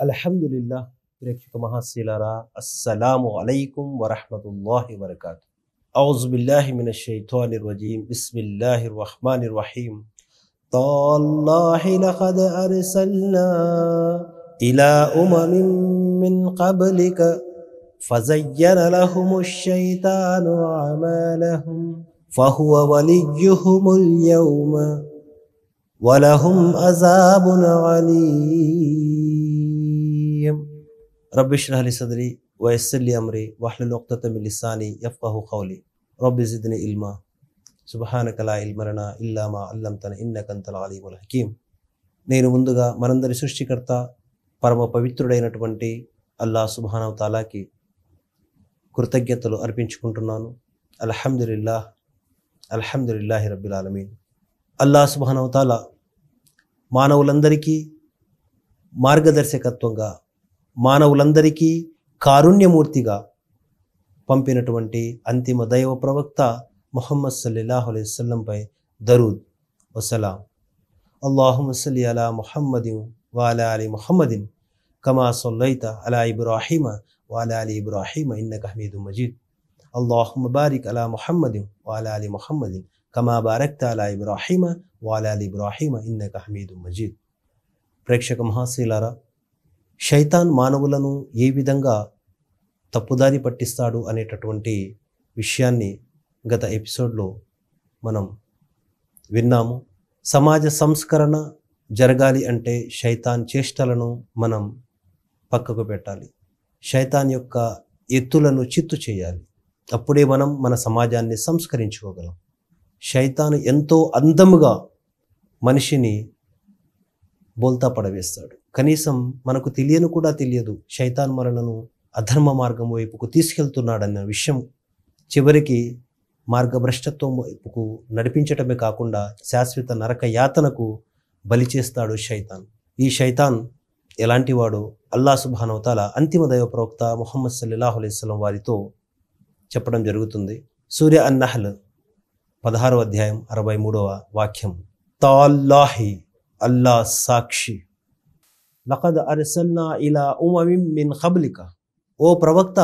అల్హమ్దుల్లా ప్రేక్షక మహాశీలారా అస్సలాము అలైకుం వరహమతుల్లాహి వరకాతు أعوذ بالله من الشيطان الرجيم بسم الله الرحمن الرحيم تالله لقد أرسلنا إلى أمم من قبلك فزين لهم الشيطان أعمالهم فهو وليهم اليوم ولهم عذاب عليم رب اشرح لي صدري ويسر لي امري واحلل عقدة من لساني يفقهوا قولي رب زدني علما سبحانك لا علم لنا الا ما علمتنا انك انت العليم الحكيم నేను ముందుగా మనందరి సృష్టికర్త పరమ పవిత్రుడైనటువంటి అల్లా సుబ్హానహు తాలాకి కృతజ్ఞతలు అర్పించుకుంటున్నాను అల్హమ్దులిల్లాహ్ అల్హమ్దులిల్లాహి రబ్బిల్ ఆలమీన్ అల్లా సుబ్హానహు తాలా మానవులందరికీ మార్గదర్శకత్వంగా మానవులందరికీ కారుణ్యమూర్తిగా పంపినటువంటి అంతిమ దైవ ప్రవక్త ముహమ్మద్ సల్లాహు అలైవల్లంపై దరూద్ వసలాం అల్లాహుమ సల్లి అలా ముహమ్మదిన్ వాలా అలీ ముహమ్మదిన్ కమా సొల్లైత అలా ఇబ్రాహీమ వాలా అలీ ఇబ్రాహీమ ఇన్నక హమీదు మజీద్ అల్లాహుమ బారిక్ అలా ముహమ్మదిన్ వాలా అలీ ముహమ్మదిన్ కమా బారక్త అలా ఇబ్రాహీమ వాలా అలీ ఇబ్రాహీమ ఇన్నక హమీదు మజీద్ ప్రేక్షక మహాశీలారా శైతాన్ మానవులను ఏ విధంగా తప్పుదారి పట్టిస్తాడు అనేటటువంటి విషయాన్ని గత ఎపిసోడ్లో మనం విన్నాము సమాజ సంస్కరణ జరగాలి అంటే శైతాన్ చేష్టలను మనం పక్కకు పెట్టాలి శైతాన్ యొక్క ఎత్తులను చిత్తు చేయాలి అప్పుడే మనం మన సమాజాన్ని సంస్కరించుకోగలం శైతాన్ ఎంతో అందముగా మనిషిని బోల్తా పడవేస్తాడు కనీసం మనకు తెలియను కూడా తెలియదు శైతాన్ మనలను అధర్మ మార్గం వైపుకు తీసుకెళ్తున్నాడన్న విషయం చివరికి మార్గభ్రష్టత్వం వైపుకు నడిపించటమే కాకుండా శాశ్వత నరక యాతనకు బలి చేస్తాడు శైతాన్ ఈ శైతాన్ ఎలాంటి వాడు అల్లా సుబానవతాల అంతిమ దైవ ప్రవక్త ముహమ్మద్ సల్లాహు అలైస్లం వారితో చెప్పడం జరుగుతుంది సూర్య అన్నహల్ పదహారవ అధ్యాయం అరవై మూడవ వాక్యం తాల్లాహి అల్లా సాక్షి లఖద్ అర్సల్నా ఇలా ఉమమిం మిన్ ఖబ్లిక ఓ ప్రవక్త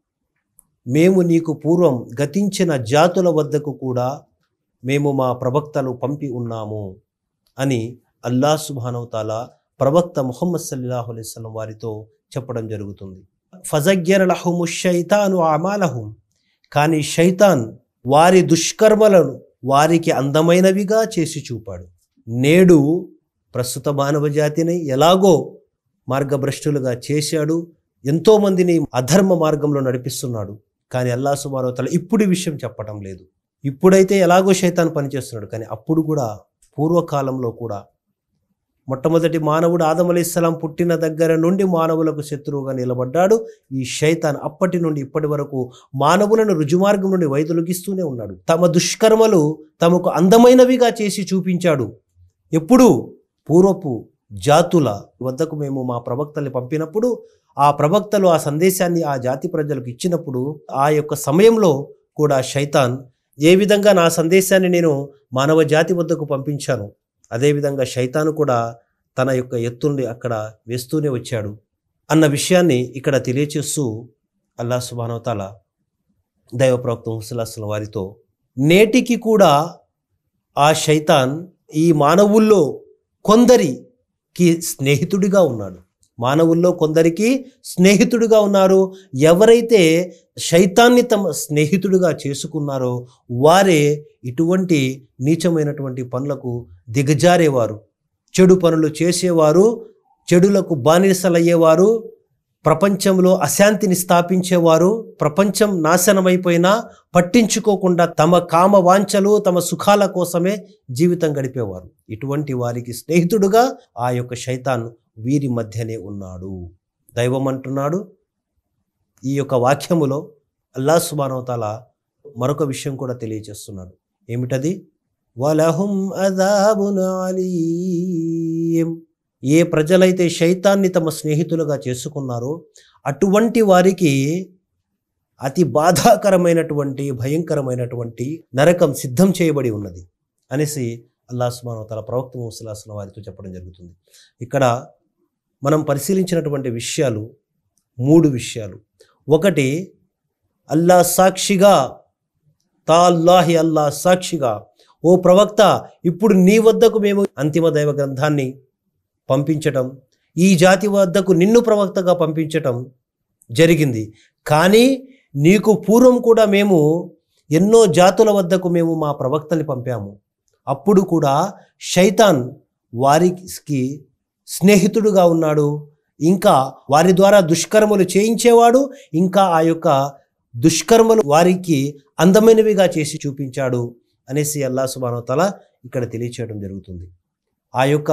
మేము నీకు పూర్వం గతించిన జాతుల వద్దకు కూడా మేము మా ప్రవక్తలు పంపి ఉన్నాము అని అల్లా సుబానవతాల ప్రవక్త ముహమ్మద్ సల్లాహు అలైస్లం వారితో చెప్పడం జరుగుతుంది ఫజగ్యర లహుము షైతాను అమాలహుం కానీ శైతాన్ వారి దుష్కర్మలను వారికి అందమైనవిగా చేసి చూపాడు నేడు ప్రస్తుత మానవ జాతిని ఎలాగో మార్గభ్రష్టులుగా చేశాడు ఎంతోమందిని అధర్మ మార్గంలో నడిపిస్తున్నాడు కానీ అల్లా సుమారవతల ఇప్పుడు ఈ విషయం చెప్పటం లేదు ఇప్పుడైతే ఎలాగో శైతాన్ పనిచేస్తున్నాడు కానీ అప్పుడు కూడా పూర్వకాలంలో కూడా మొట్టమొదటి మానవుడు ఆదం అలీస్లాం పుట్టిన దగ్గర నుండి మానవులకు శత్రువుగా నిలబడ్డాడు ఈ శైతాన్ అప్పటి నుండి ఇప్పటి వరకు మానవులను రుజుమార్గం నుండి వైదొలిగిస్తూనే ఉన్నాడు తమ దుష్కర్మలు తమకు అందమైనవిగా చేసి చూపించాడు ఎప్పుడు పూర్వపు జాతుల వద్దకు మేము మా ప్రవక్తల్ని పంపినప్పుడు ఆ ప్రవక్తలు ఆ సందేశాన్ని ఆ జాతి ప్రజలకు ఇచ్చినప్పుడు ఆ యొక్క సమయంలో కూడా శైతాన్ ఏ విధంగా నా సందేశాన్ని నేను మానవ జాతి వద్దకు పంపించాను అదేవిధంగా శైతాను కూడా తన యొక్క ఎత్తుల్ని అక్కడ వేస్తూనే వచ్చాడు అన్న విషయాన్ని ఇక్కడ తెలియచేస్తూ అల్లా సుబానవతాల దైవ ప్రవక్త ముసలాస్లం వారితో నేటికి కూడా ఆ శైతాన్ ఈ మానవుల్లో కొందరికి స్నేహితుడిగా ఉన్నాడు మానవుల్లో కొందరికి స్నేహితుడిగా ఉన్నారు ఎవరైతే శైతాన్ని తమ స్నేహితుడిగా చేసుకున్నారో వారే ఇటువంటి నీచమైనటువంటి పనులకు దిగజారేవారు చెడు పనులు చేసేవారు చెడులకు బానిసలయ్యేవారు ప్రపంచంలో అశాంతిని స్థాపించేవారు ప్రపంచం నాశనమైపోయినా పట్టించుకోకుండా తమ కామ వాంఛలు తమ సుఖాల కోసమే జీవితం గడిపేవారు ఇటువంటి వారికి స్నేహితుడుగా ఆ యొక్క శైతాన్ వీరి మధ్యనే ఉన్నాడు దైవం అంటున్నాడు ఈ యొక్క వాక్యములో అల్లా సుబానవతాల మరొక విషయం కూడా తెలియజేస్తున్నాడు ఏమిటది వలహుం అదాబున్ అలీం ఏ ప్రజలైతే శైతాన్ని తమ స్నేహితులుగా చేసుకున్నారో అటువంటి వారికి అతి బాధాకరమైనటువంటి భయంకరమైనటువంటి నరకం సిద్ధం చేయబడి ఉన్నది అనేసి అల్లా సుమాన్ తల ప్రవక్త ముసలాసిన వారితో చెప్పడం జరుగుతుంది ఇక్కడ మనం పరిశీలించినటువంటి విషయాలు మూడు విషయాలు ఒకటి అల్లా సాక్షిగా తా అల్లాహి అల్లా సాక్షిగా ఓ ప్రవక్త ఇప్పుడు నీ వద్దకు మేము అంతిమ దైవ గ్రంథాన్ని పంపించటం ఈ జాతి వద్దకు నిన్ను ప్రవక్తగా పంపించటం జరిగింది కానీ నీకు పూర్వం కూడా మేము ఎన్నో జాతుల వద్దకు మేము మా ప్రవక్తని పంపాము అప్పుడు కూడా శైతాన్ వారికి స్నేహితుడుగా ఉన్నాడు ఇంకా వారి ద్వారా దుష్కర్మలు చేయించేవాడు ఇంకా ఆ యొక్క దుష్కర్మలు వారికి అందమైనవిగా చేసి చూపించాడు అనేసి అల్లా సుబానోతల ఇక్కడ తెలియచేయడం జరుగుతుంది ఆ యొక్క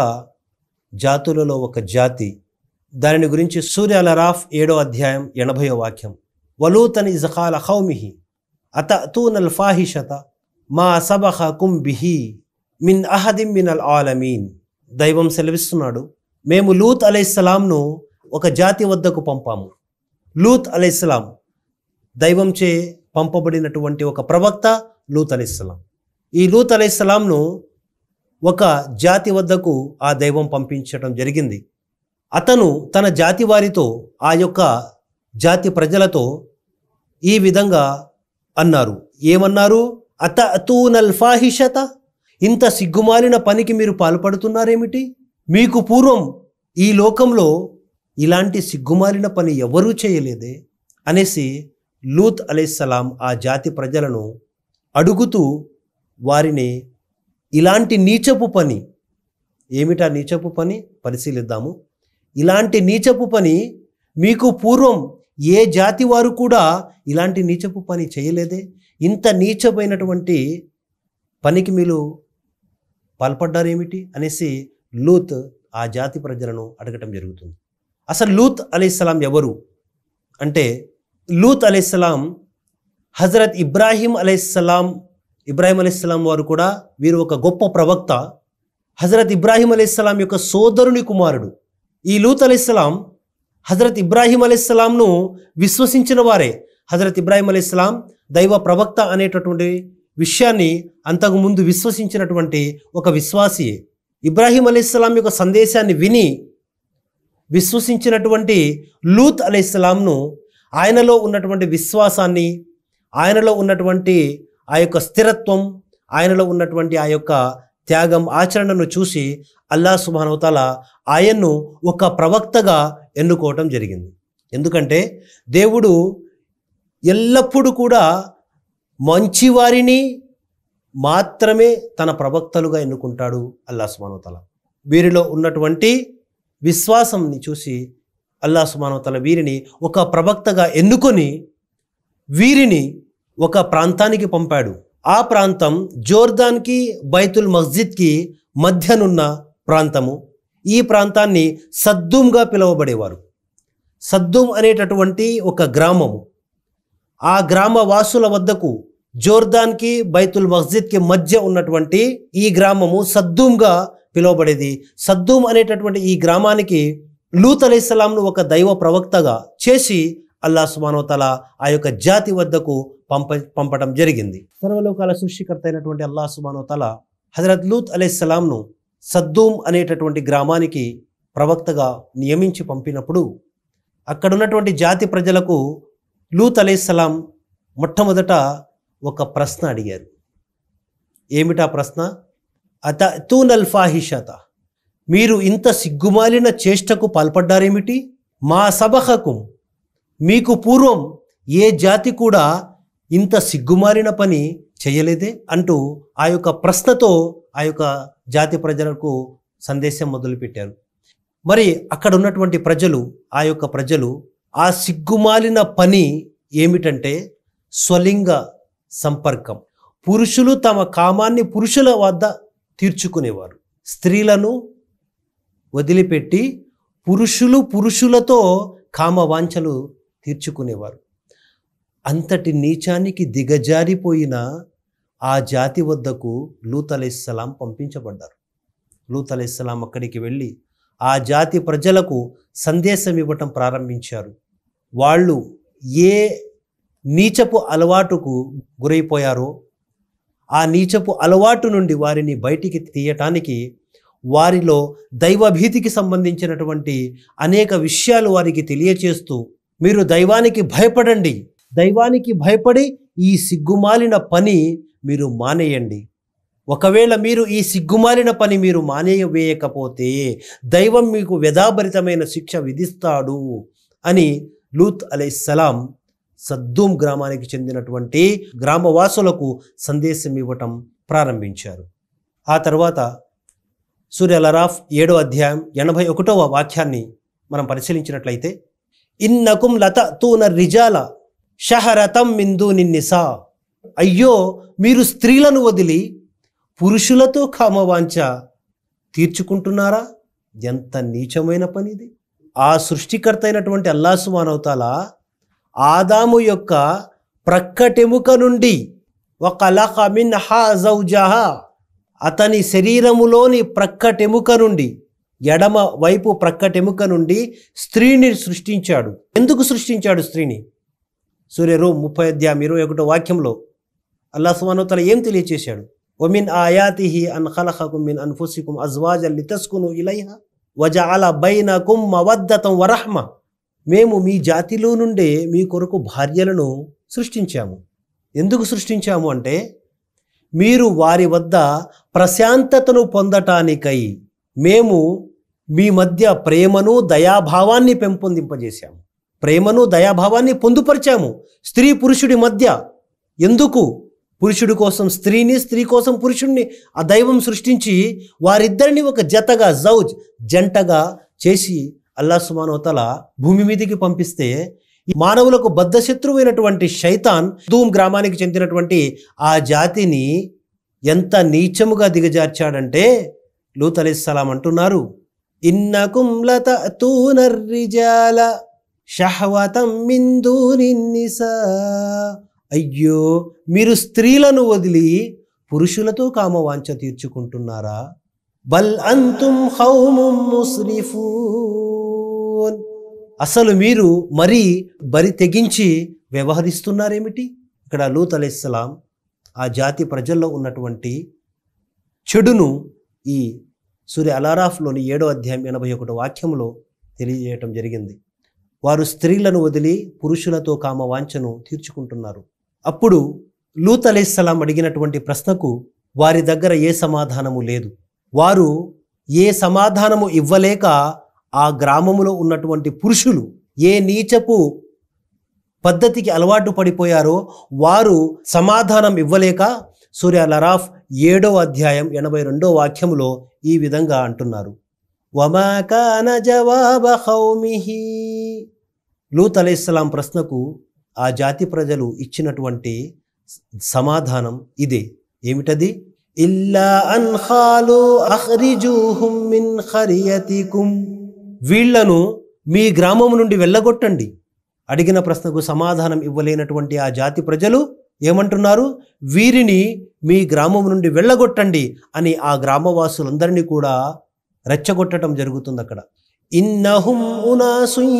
జాతులలో ఒక జాతి దానిని గురించి సూర్య అలరాఫ్ ఏడో అధ్యాయం ఎనభయో వాక్యం వలూతని జఖాల హౌమిహి అతూనల్ ఫాహిషత మా సబహకుం బిహి మిన్ అహదిం మిన్ అల్ ఆలమీన్ దైవం సెలవిస్తున్నాడు మేము లూత్ అలైహిస్సలాంను ఒక జాతి వద్దకు పంపాము లూత్ అలైహిస్సలాం దైవంచే పంపబడినటువంటి ఒక ప్రవక్త లూత్ అలైహిస్సలాం ఈ లూత్ అలైహిస్సలాంను ఒక జాతి వద్దకు ఆ దైవం పంపించడం జరిగింది అతను తన జాతి వారితో ఆ యొక్క జాతి ప్రజలతో ఈ విధంగా అన్నారు ఏమన్నారు అత అతూనల్ ఫాహిషత ఇంత సిగ్గుమాలిన పనికి మీరు పాల్పడుతున్నారేమిటి మీకు పూర్వం ఈ లోకంలో ఇలాంటి సిగ్గుమాలిన పని ఎవరూ చేయలేదే అనేసి లూత్ అలైహిస్సలాం ఆ జాతి ప్రజలను అడుగుతూ వారిని ఇలాంటి నీచపు పని ఏమిటా నీచపు పని పరిశీలిద్దాము ఇలాంటి నీచపు పని మీకు పూర్వం ఏ జాతి వారు కూడా ఇలాంటి నీచపు పని చేయలేదే ఇంత నీచమైనటువంటి పనికి మీరు పాల్పడ్డారేమిటి అనేసి లూత్ ఆ జాతి ప్రజలను అడగటం జరుగుతుంది అసలు లూత్ అలీస్లాం ఎవరు అంటే లూత్ అలీస్లాం హజరత్ ఇబ్రాహీం అలైహిస్సలాం ఇబ్రాహీం అలైహిస్సలాం వారు కూడా వీరు ఒక గొప్ప ప్రవక్త హజరత్ ఇబ్రాహీం అలైహిస్సలాం యొక్క సోదరుని కుమారుడు ఈ లూత్ అలైహిస్సలాం హజరత్ ఇబ్రాహీం అలైహిస్సలాంను విశ్వసించిన వారే హజరత్ ఇబ్రాహీం అలైహిస్సలాం దైవ ప్రవక్త అనేటటువంటి విషయాన్ని అంతకుముందు విశ్వసించినటువంటి ఒక విశ్వాసియే ఇబ్రాహీం అలైహిస్సలాం యొక్క సందేశాన్ని విని విశ్వసించినటువంటి లూత్ అలైహిస్సలాంను ఆయనలో ఉన్నటువంటి విశ్వాసాన్ని ఆయనలో ఉన్నటువంటి ఆ యొక్క స్థిరత్వం ఆయనలో ఉన్నటువంటి ఆ యొక్క త్యాగం ఆచరణను చూసి అల్లా సుబానవతాల ఆయన్ను ఒక ప్రవక్తగా ఎన్నుకోవటం జరిగింది ఎందుకంటే దేవుడు ఎల్లప్పుడూ కూడా మంచివారిని మాత్రమే తన ప్రవక్తలుగా ఎన్నుకుంటాడు అల్లా సుబానవతాల వీరిలో ఉన్నటువంటి విశ్వాసంని చూసి అల్లా సుబానవతాల వీరిని ఒక ప్రవక్తగా ఎన్నుకొని వీరిని ఒక ప్రాంతానికి పంపాడు ఆ ప్రాంతం జోర్దాన్కి బైతుల్ మస్జిద్కి మధ్యనున్న ప్రాంతము ఈ ప్రాంతాన్ని సద్దూమ్గా పిలువబడేవారు సద్దూమ్ అనేటటువంటి ఒక గ్రామము ఆ గ్రామ వాసుల వద్దకు జోర్దాన్కి బైతుల్ మస్జిద్కి మధ్య ఉన్నటువంటి ఈ గ్రామము సద్దూమ్గా పిలువబడేది సద్దూమ్ అనేటటువంటి ఈ గ్రామానికి లూత్ అలైహిస్సలాంను ఒక దైవ ప్రవక్తగా చేసి అల్లా సుబానోతల ఆ యొక్క జాతి వద్దకు పంప పంపడం జరిగింది సర్వలోకాల సృష్టికర్త అయినటువంటి అల్లా సుబానోతల హజరత్ లూత్ అలైహిస్సలాంను సద్దూమ్ అనేటటువంటి గ్రామానికి ప్రవక్తగా నియమించి పంపినప్పుడు అక్కడ ఉన్నటువంటి జాతి ప్రజలకు లూత్ అలైహిస్సలాం మొట్టమొదట ఒక ప్రశ్న అడిగారు ఏమిటా ప్రశ్న అత తూనల్ ఫాహిషత మీరు ఇంత సిగ్గుమాలిన చేష్టకు పాల్పడ్డారేమిటి మా సబహకు మీకు పూర్వం ఏ జాతి కూడా ఇంత సిగ్గుమాలిన పని చేయలేదే అంటూ ఆ యొక్క ప్రశ్నతో ఆ యొక్క జాతి ప్రజలకు సందేశం మొదలుపెట్టారు మరి అక్కడ ఉన్నటువంటి ప్రజలు ఆ యొక్క ప్రజలు ఆ సిగ్గుమాలిన పని ఏమిటంటే స్వలింగ సంపర్కం పురుషులు తమ కామాన్ని పురుషుల వద్ద తీర్చుకునేవారు స్త్రీలను వదిలిపెట్టి పురుషులు పురుషులతో కామవాంఛలు తీర్చుకునేవారు అంతటి నీచానికి దిగజారిపోయిన ఆ జాతి వద్దకు లూత్ అలైహిస్సలాం పంపించబడ్డారు లూత్ అలైహిస్సలాం అక్కడికి వెళ్ళి ఆ జాతి ప్రజలకు సందేశం ఇవ్వటం ప్రారంభించారు వాళ్ళు ఏ నీచపు అలవాటుకు గురైపోయారో ఆ నీచపు అలవాటు నుండి వారిని బయటికి తీయటానికి వారిలో దైవభీతికి సంబంధించినటువంటి అనేక విషయాలు వారికి తెలియచేస్తూ మీరు దైవానికి భయపడండి దైవానికి భయపడి ఈ సిగ్గుమాలిన పని మీరు మానేయండి ఒకవేళ మీరు ఈ సిగ్గుమాలిన పని మీరు మానేయవేయకపోతే దైవం మీకు వ్యధాభరితమైన శిక్ష విధిస్తాడు అని లూత్ అలైహిస్సలాం సద్దూం గ్రామానికి చెందినటువంటి గ్రామవాసులకు సందేశం ఇవ్వటం ప్రారంభించారు ఆ తర్వాత సూర్య లరాఫ్ ఏడో అధ్యాయం ఎనభై ఒకటవ వాక్యాన్ని మనం పరిశీలించినట్లయితే ఇన్నకుం లత తూన రిజాల షహరతం మిందు నిన్నిసా అయ్యో మీరు స్త్రీలను వదిలి పురుషులతో కామవాంఛ తీర్చుకుంటున్నారా ఎంత నీచమైన పని ఇది ఆ సృష్టికర్త అయినటువంటి అల్లాసు మానవతాల ఆదాము యొక్క ప్రక్కటెముక నుండి ఒక మిన్ హా జౌజహా అతని శరీరములోని ప్రక్కటెముక నుండి ఎడమ వైపు ప్రక్కటెముక నుండి స్త్రీని సృష్టించాడు ఎందుకు సృష్టించాడు స్త్రీని సూర్యరు ముప్పై అధ్యాయం ఇరవై ఒకటో వాక్యంలో అల్లా సుమానోతల ఏం తెలియచేశాడు ఒమిన్ ఆయాతిహి అన్ ఖలఖకుం మిన్ అన్ఫుసికుం అజ్వాజన్ లితస్కును ఇలైహ వజఅల బైనకుం మవద్దతం వరహ్మ మేము మీ జాతిలో నుండే మీ కొరకు భార్యలను సృష్టించాము ఎందుకు సృష్టించాము అంటే మీరు వారి వద్ద ప్రశాంతతను పొందటానికై మేము మీ మధ్య ప్రేమను దయాభావాన్ని పెంపొందింపజేశాము ప్రేమను దయాభావాన్ని పొందుపరిచాము స్త్రీ పురుషుడి మధ్య ఎందుకు పురుషుడి కోసం స్త్రీని స్త్రీ కోసం పురుషుడిని ఆ దైవం సృష్టించి వారిద్దరిని ఒక జతగా జౌజ్ జంటగా చేసి అల్లా సుమానోతల భూమి మీదకి పంపిస్తే ఈ మానవులకు బద్ధశత్రువైనటువంటి శైతాన్ ధూమ్ గ్రామానికి చెందినటువంటి ఆ జాతిని ఎంత నీచముగా దిగజార్చాడంటే లూత్ అలీస్సలాం అంటున్నారు ఇన్నకుం లతూనర్రిజాల షహవతం మిందూని నిసా అయ్యో మీరు స్త్రీలను వదిలి పురుషులతో కామవాంఛ తీర్చుకుంటున్నారా బల్ అంతుం హౌముం ముస్రిఫూన్ అసలు మీరు మరీ బరి తెగించి వ్యవహరిస్తున్నారేమిటి ఇక్కడ లూత్ అలైహిస్సలాం ఆ జాతి ప్రజల్లో ఉన్నటువంటి చెడును ఈ సూర్య అలారాఫ్లోని ఏడో అధ్యాయం ఎనభై ఒకటో వాక్యంలో తెలియజేయటం జరిగింది వారు స్త్రీలను వదిలి పురుషులతో కామ వాంఛను తీర్చుకుంటున్నారు అప్పుడు లూత్ అలైహిస్సలాం అడిగినటువంటి ప్రశ్నకు వారి దగ్గర ఏ సమాధానము లేదు వారు ఏ సమాధానము ఇవ్వలేక ఆ గ్రామములో ఉన్నటువంటి పురుషులు ఏ నీచపు పద్ధతికి అలవాటు పడిపోయారో వారు సమాధానం ఇవ్వలేక సూర్య లరాఫ్ ఏడో అధ్యాయం ఎనభై రెండో వాక్యములో ఈ విధంగా అంటున్నారు వమాకాన జవాబ ఖౌమిహి లూత్ అలైహిస్సలాం ప్రశ్నకు ఆ జాతి ప్రజలు ఇచ్చినటువంటి సమాధానం ఇదే ఏమిటది ఇల్లా అన్ ఖాలు అఖ్రిజూహుం మిన్ ఖరియతికుం వీళ్లను మీ గ్రామం నుండి వెళ్ళగొట్టండి అడిగిన ప్రశ్నకు సమాధానం ఇవ్వలేనటువంటి ఆ జాతి ప్రజలు ఏమంటున్నారు వీరిని మీ గ్రామం నుండి వెళ్ళగొట్టండి అని ఆ గ్రామవాసులందరినీ కూడా రెచ్చగొట్టడం జరుగుతుంది అక్కడ ఇన్నహుం ఉనాసున్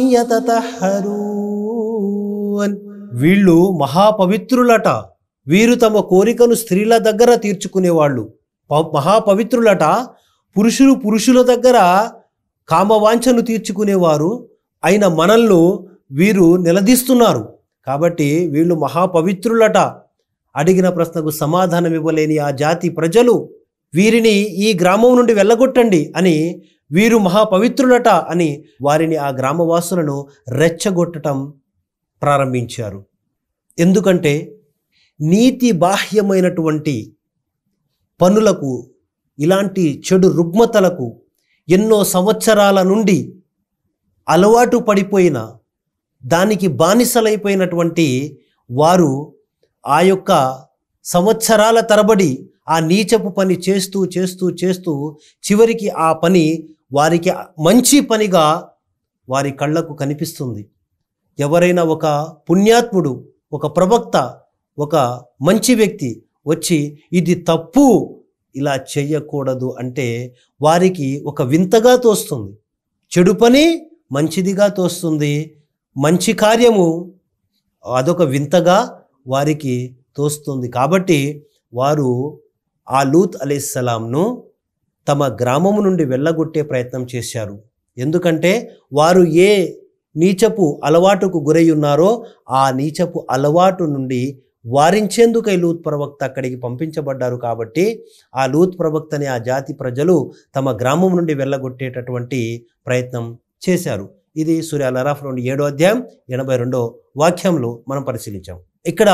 యతతహరూన్. వీళ్ళు మహాపవిత్రులట వీరు తమ కోరికను స్త్రీల దగ్గర తీర్చుకునేవాళ్ళు ప- మహాపవిత్రులట పురుషులు పురుషుల దగ్గర కామవాంఛను తీర్చుకునేవారు అయిన మనల్ని వీరు నిలదీస్తున్నారు కాబట్టి వీళ్ళు మహాపవిత్రులట అడిగిన ప్రశ్నకు సమాధానం ఇవ్వలేని ఆ జాతి ప్రజలు వీరిని ఈ గ్రామం నుండి వెళ్ళగొట్టండి అని వీరు మహాపవిత్రులట అని వారిని ఆ గ్రామవాసులను రెచ్చగొట్టటం ప్రారంభించారు ఎందుకంటే నీతి బాహ్యమైనటువంటి పనులకు ఇలాంటి చెడు రుగ్మతలకు ఎన్నో సంవత్సరాల నుండి అలవాటు పడిపోయిన దానికి బానిసలైపోయినటువంటి వారు ఆ యొక్క సంవత్సరాల తరబడి ఆ నీచపు పని చేస్తూ చేస్తూ చేస్తూ చివరికి ఆ పని వారికి మంచి పనిగా వారి కళ్ళకు కనిపిస్తుంది ఎవరైనా ఒక పుణ్యాత్ముడు ఒక ప్రవక్త ఒక మంచి వ్యక్తి వచ్చి ఇది తప్పు ఇలా చెయ్యకూడదు అంటే వారికి ఒక వింతగా తోస్తుంది చెడు పని మంచిదిగా తోస్తుంది మంచి కార్యము అదొక వింతగా వారికి తోస్తుంది కాబట్టి వారు ఆ లూత్ అలీస్సలాంను తమ గ్రామము నుండి వెళ్ళగొట్టే ప్రయత్నం చేశారు ఎందుకంటే వారు ఏ నీచపు అలవాటుకు గురై ఉన్నారో ఆ నీచపు అలవాటు నుండి వారించేందుకై లూత్ ప్రవక్త అక్కడికి పంపించబడ్డారు కాబట్టి ఆ లూత్ ప్రవక్తని ఆ జాతి ప్రజలు తమ గ్రామం నుండి వెళ్ళగొట్టేటటువంటి ప్రయత్నం చేశారు ఇది సూర్య లరాఫ్ నుండి ఏడో అధ్యాయం ఎనభై రెండో వాక్యంలో మనం పరిశీలించాం ఇక్కడ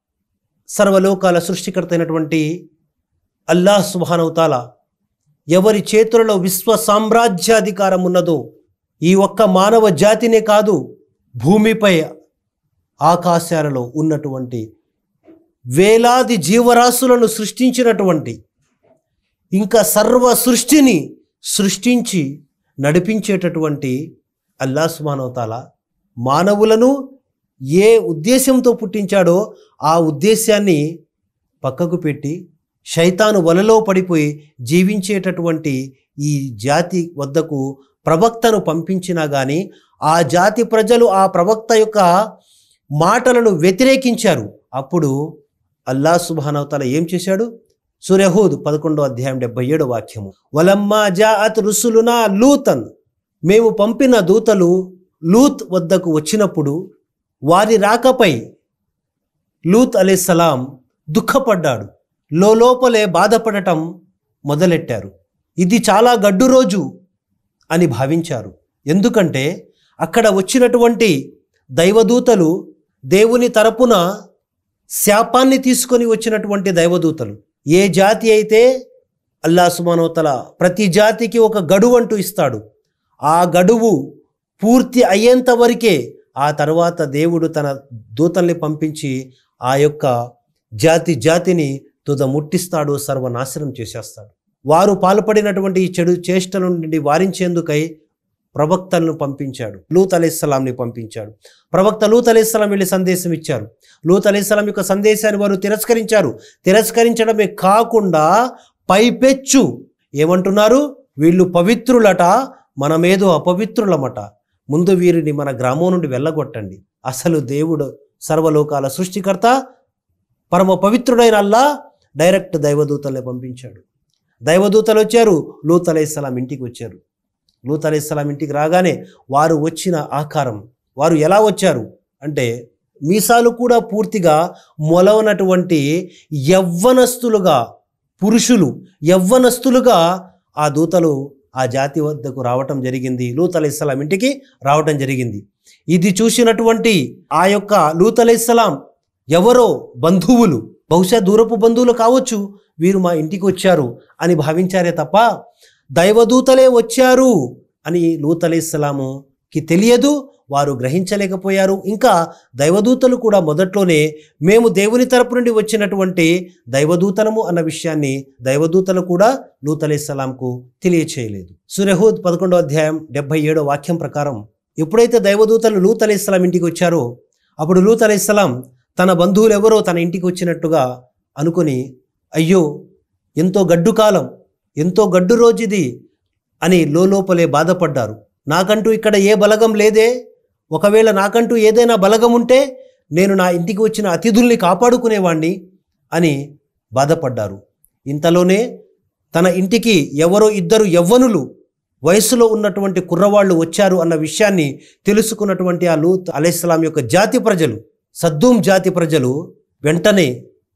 సర్వలోకాల సృష్టికర్త అయినటువంటి అల్లాహ్ సుబానవుతాల ఎవరి చేతులలో విశ్వ సామ్రాజ్యాధికారం ఉన్నదో ఈ ఒక్క మానవ జాతినే కాదు భూమిపై ఆకాశాలలో ఉన్నటువంటి వేలాది జీవరాశులను సృష్టించినటువంటి ఇంకా సర్వ సృష్టిని సృష్టించి నడిపించేటటువంటి అల్లా సుమానవతాల మానవులను ఏ ఉద్దేశంతో పుట్టించాడో ఆ ఉద్దేశాన్ని పక్కకు పెట్టి శైతాను వలలో పడిపోయి జీవించేటటువంటి ఈ జాతి వద్దకు ప్రవక్తను పంపించినా కానీ ఆ జాతి ప్రజలు ఆ ప్రవక్త యొక్క మాటలను వ్యతిరేకించారు అప్పుడు అల్లా సుబానవతల ఏం చేశాడు సూర్యహూద్ పదకొండో అధ్యాయం డెబ్బై ఏడో వాక్యము వలమ్మా జాఅత్ రుసులునా లూతన్ మేము పంపిన దూతలు లూత్ వద్దకు వచ్చినప్పుడు వారి రాకపై లూత్ అలీసలాం దుఃఖపడ్డాడు లోపలే బాధపడటం మొదలెట్టారు ఇది చాలా గడ్డు రోజు అని భావించారు ఎందుకంటే అక్కడ వచ్చినటువంటి దైవదూతలు దేవుని తరపున శాపాన్ని తీసుకొని వచ్చినటువంటి దైవదూతలు ఏ జాతి అయితే అల్లా సుమానోతల ప్రతి జాతికి ఒక గడువు అంటూ ఇస్తాడు ఆ గడువు పూర్తి అయ్యేంత వరకే ఆ తర్వాత దేవుడు తన దూతల్ని పంపించి ఆ యొక్క జాతి జాతిని తుద ముట్టిస్తాడు సర్వనాశనం చేసేస్తాడు వారు పాల్పడినటువంటి ఈ చెడు చేష్టల నుండి వారించేందుకై ప్రవక్తలను పంపించాడు లూత్ అలీస్లాంని పంపించాడు ప్రవక్త లూత్ అలీస్లాం వెళ్ళి సందేశం ఇచ్చారు లూత్ అలీస్లాం యొక్క సందేశాన్ని వారు తిరస్కరించారు తిరస్కరించడమే కాకుండా పైపెచ్చు ఏమంటున్నారు వీళ్ళు పవిత్రులట మనమేదో అపవిత్రులమట ముందు వీరిని మన గ్రామం నుండి వెళ్ళగొట్టండి అసలు దేవుడు సర్వలోకాల సృష్టికర్త పరమ పవిత్రుడైన అల్లా డైరెక్ట్ దైవదూతల్ని పంపించాడు దైవదూతలు వచ్చారు లూత్ అలైహిస్సలాం ఇంటికి వచ్చారు లూత్ అలైహిస్సలాం ఇంటికి రాగానే వారు వచ్చిన ఆకారం వారు ఎలా వచ్చారు అంటే మీసాలు కూడా పూర్తిగా మొలవనటువంటి యవ్వనస్తులుగా పురుషులు యవ్వనస్తులుగా ఆ దూతలు ఆ జాతి వద్దకు రావటం జరిగింది లూత్ అలైహిస్సలాం ఇంటికి రావటం జరిగింది ఇది చూసినటువంటి ఆ యొక్క లూత్ అలైహిస్సలాం ఎవరో బంధువులు బహుశా దూరపు బంధువులు కావచ్చు వీరు మా ఇంటికి వచ్చారు అని భావించారే తప్ప దైవదూతలే వచ్చారు అని లూత్ అలైహిస్సలాముకి తెలియదు వారు గ్రహించలేకపోయారు ఇంకా దైవదూతలు కూడా మొదట్లోనే మేము దేవుని తరపు నుండి వచ్చినటువంటి దైవదూతలము అన్న విషయాన్ని దైవదూతలు కూడా లూత్ అలైహిస్సలాంకు తెలియచేయలేదు సురహూద్ పదకొండో అధ్యాయం డెబ్బై ఏడో వాక్యం ప్రకారం ఎప్పుడైతే దైవదూతలు లూత్ అలైహిస్సలాం ఇంటికి వచ్చారో అప్పుడు లూత్ అలైహిస్సలాం తన బంధువులు ఎవరో తన ఇంటికి వచ్చినట్టుగా అనుకుని అయ్యో ఎంతో గడ్డు కాలం ఎంతో గడ్డు రోజుది అని లోపలే బాధపడ్డారు నాకంటూ ఇక్కడ ఏ బలగం లేదే ఒకవేళ నాకంటూ ఏదైనా బలగం ఉంటే నేను నా ఇంటికి వచ్చిన అతిథుల్ని కాపాడుకునేవాణ్ణి అని బాధపడ్డారు ఇంతలోనే తన ఇంటికి ఎవరో ఇద్దరు యవ్వనులు వయసులో ఉన్నటువంటి కుర్రవాళ్ళు వచ్చారు అన్న విషయాన్ని తెలుసుకున్నటువంటి ఆ లూత్ అలైహిస్సలాం యొక్క జాతి ప్రజలు సద్దూం జాతి ప్రజలు వెంటనే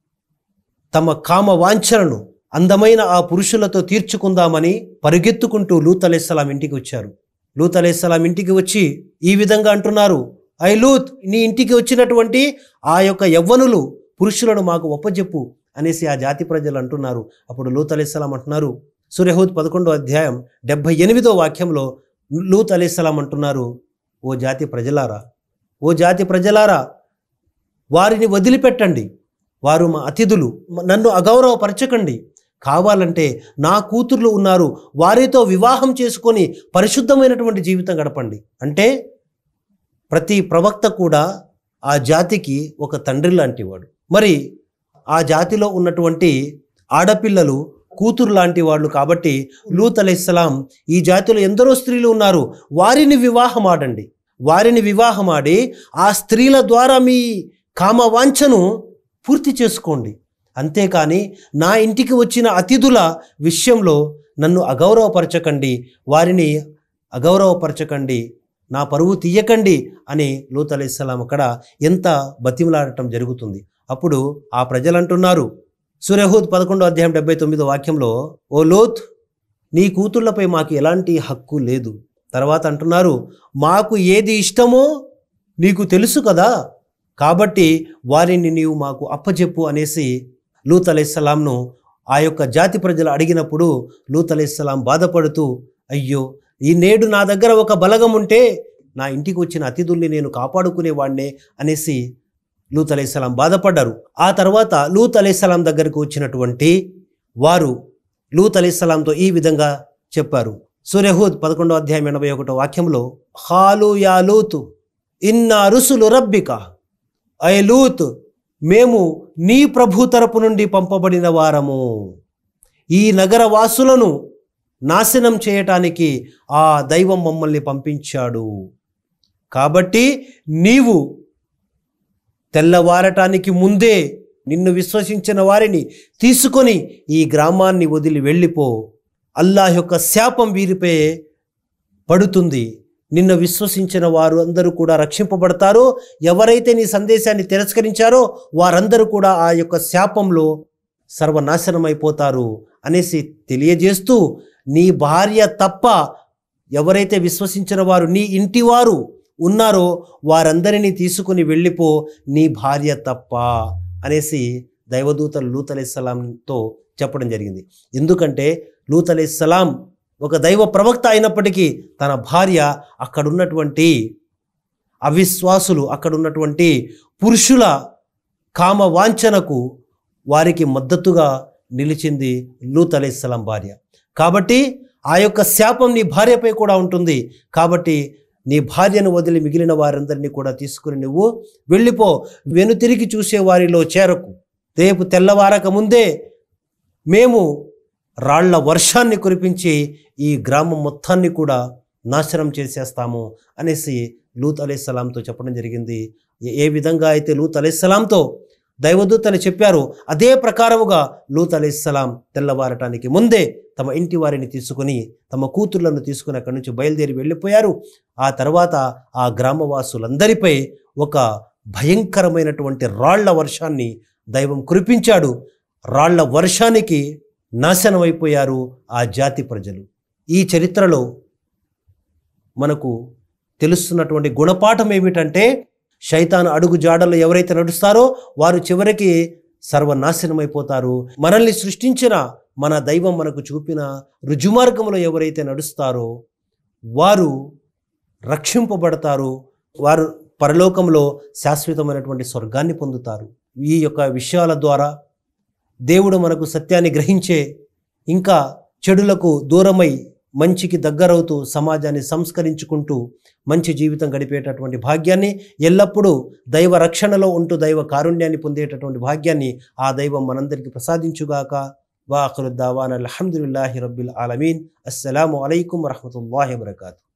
తమ కామ వాంఛనను అందమైన ఆ పురుషులతో తీర్చుకుందామని పరిగెత్తుకుంటూ లూత్ అలైహిస్సలాం ఇంటికి వచ్చారు లూత్ అలైహిస్సలాం ఇంటికి వచ్చి ఈ విధంగా అంటున్నారు ఐ లూత్ నీ ఇంటికి వచ్చినటువంటి ఆ యొక్క యవ్వనులు పురుషులను మాకు ఒప్పజెప్పు అనేసి ఆ జాతి ప్రజలు అంటున్నారు అప్పుడు లూత్ అలైహిస్సలాం అంటున్నారు సూర్యహూద్ పదకొండో అధ్యాయం డెబ్భై ఎనిమిదో వాక్యంలో లూత్ అలైహిస్సలాం అంటున్నారు ఓ జాతి ప్రజలారా ఓ జాతి ప్రజలారా వారిని వదిలిపెట్టండి వారు మా అతిథులు నన్ను అగౌరవపరచకండి కావాలంటే నా కూతుర్లు ఉన్నారు వారితో వివాహం చేసుకొని పరిశుద్ధమైనటువంటి జీవితం గడపండి అంటే ప్రతి ప్రవక్త కూడా ఆ జాతికి ఒక తండ్రి లాంటి వాడు మరి ఆ జాతిలో ఉన్నటువంటి ఆడపిల్లలు కూతురు లాంటి వాళ్ళు కాబట్టి లూత్ అలైహిస్సలాం ఈ జాతిలో ఎందరో స్త్రీలు ఉన్నారు వారిని వివాహం ఆడండి వారిని వివాహం ఆడి ఆ స్త్రీల ద్వారా మీ కామవాంఛను పూర్తి చేసుకోండి అంతేకాని నా ఇంటికి వచ్చిన అతిథుల విషయంలో నన్ను అగౌరవపరచకండి వారిని అగౌరవపరచకండి నా పరువు తీయకండి అని లూత్ అలైహిస్సలాం అక్కడ ఎంత బతిమలాడటం జరుగుతుంది అప్పుడు ఆ ప్రజలు అంటున్నారు సురహూద్ పదకొండో అధ్యాయం డెబ్బై తొమ్మిదో వాక్యంలో ఓ లోత్ నీ కూతుళ్లపై మాకు ఎలాంటి హక్కు లేదు తర్వాత అంటున్నారు మాకు ఏది ఇష్టమో నీకు తెలుసు కదా కాబట్టి వారిని నీవు మాకు అప్పచెప్పు అనేసి లూత్ అలైహిస్సలాంను ఆ యొక్క జాతి ప్రజలు అడిగినప్పుడు లూత్ అలైహిస్సలాం బాధపడుతూ అయ్యో ఈ నేడు నా దగ్గర ఒక బలగం ఉంటే నా ఇంటికి వచ్చిన అతిథుల్ని నేను కాపాడుకునేవాడినే అనేసి లూత్ అలైహిస్సలాం బాధపడ్డారు ఆ తర్వాత లూత్ అలైహిస్సలాం దగ్గరకు వచ్చినటువంటి వారు లూత్ అలైహిస్సలాంతో ఈ విధంగా చెప్పారు సూర్యహూద్ పదకొండో అధ్యాయం ఎనభై ఒకటో వాక్యంలో హాలు యా లూతు ఇన్నా రుసులు రబ్బిక అయ లూత్ మేము నీ ప్రభు తరపు నుండి పంపబడిన వారము ఈ నగర వాసులను నాశనం చేయటానికి ఆ దైవం మమ్మల్ని పంపించాడు కాబట్టి నీవు తెల్లవారటానికి ముందే నిన్ను విశ్వసించిన వారిని తీసుకొని ఈ గ్రామాన్ని వదిలి వెళ్ళిపో అల్లాహ్ యొక్క శాపం వీరిపై పడుతుంది నిన్ను విశ్వసించిన వారు అందరూ కూడా రక్షింపబడతారో ఎవరైతే నీ సందేశాన్ని తిరస్కరించారో వారందరూ కూడా ఆ యొక్క శాపంలో సర్వనాశనమైపోతారు అనేసి తెలియజేస్తూ నీ భార్య తప్ప ఎవరైతే విశ్వసించిన వారు నీ ఇంటి వారు ఉన్నారో వారందరినీ తీసుకుని వెళ్ళిపో నీ భార్య తప్ప అనేసి దైవదూతలు లూత్ అలైహిస్సలాంతో చెప్పడం జరిగింది ఎందుకంటే లూత్ అలైహిస్సలాం ఒక దైవ ప్రవక్త అయినప్పటికీ తన భార్య అక్కడున్నటువంటి అవిశ్వాసులు అక్కడున్నటువంటి పురుషుల కామ వాంఛనకు వారికి మద్దతుగా నిలిచింది లూత్ అలైహిస్సలాం భార్య కాబట్టి ఆ యొక్క శాపం నీ భార్యపై కూడా ఉంటుంది కాబట్టి నీ భార్యను వదిలి మిగిలిన వారందరినీ కూడా తీసుకుని నువ్వు వెళ్ళిపో వెనుతిరిగి చూసే వారిలో చేరకు రేపు తెల్లవారక ముందే మేము రాళ్ల వర్షాన్ని కురిపించి ఈ గ్రామం మొత్తాన్ని కూడా నాశనం చేసేస్తాము అనేసి లూత్ అలైహిస్సలాంతో చెప్పడం జరిగింది ఏ- ఏ విధంగా అయితే లూత్ అలైహిస్సలాంతో దైవదూతలు చెప్పారు అదే ప్రకారముగా లూత్ అలైహిస్సలాం తెల్లవారటానికి ముందే తమ ఇంటి వారిని తీసుకుని తమ కూతుర్లను తీసుకుని అక్కడి నుంచి బయలుదేరి వెళ్ళిపోయారు ఆ తర్వాత ఆ గ్రామవాసులందరిపై ఒక భయంకరమైనటువంటి రాళ్ల వర్షాన్ని దైవం కురిపించాడు రాళ్ల వర్షానికి నాశనమైపోయారు ఆ జాతి ప్రజలు ఈ చరిత్రలో మనకు తెలుస్తున్నటువంటి గుణపాఠం ఏమిటంటే శైతాన్ అడుగు జాడలు ఎవరైతే నడుస్తారో వారు చివరికి సర్వనాశనమైపోతారు మనల్ని సృష్టించిన మన దైవం మనకు చూపిన రుజుమార్గంలో ఎవరైతే నడుస్తారో వారు రక్షింపబడతారు వారు పరలోకంలో శాశ్వతమైనటువంటి స్వర్గాన్ని పొందుతారు ఈ యొక్క విషయాల ద్వారా దేవుడు మనకు సత్యాన్ని గ్రహించే ఇంకా చెడులకు దూరమై మంచికి దగ్గరవుతూ సమాజాన్ని సంస్కరించుకుంటూ మంచి జీవితం గడిపేటటువంటి భాగ్యాన్ని ఎల్లప్పుడూ దైవ రక్షణలో ఉంటూ దైవ కారుణ్యాన్ని పొందేటటువంటి భాగ్యాన్ని ఆ దైవం మనందరికీ ప్రసాదించుగాక వాఖరుద్దావాన్ అల్హమ్దుల్లాహి రబ్బిల్ ఆలమీన్ అస్సలాము అలైకుం వరహమతుల్లాహి వబర్కాతు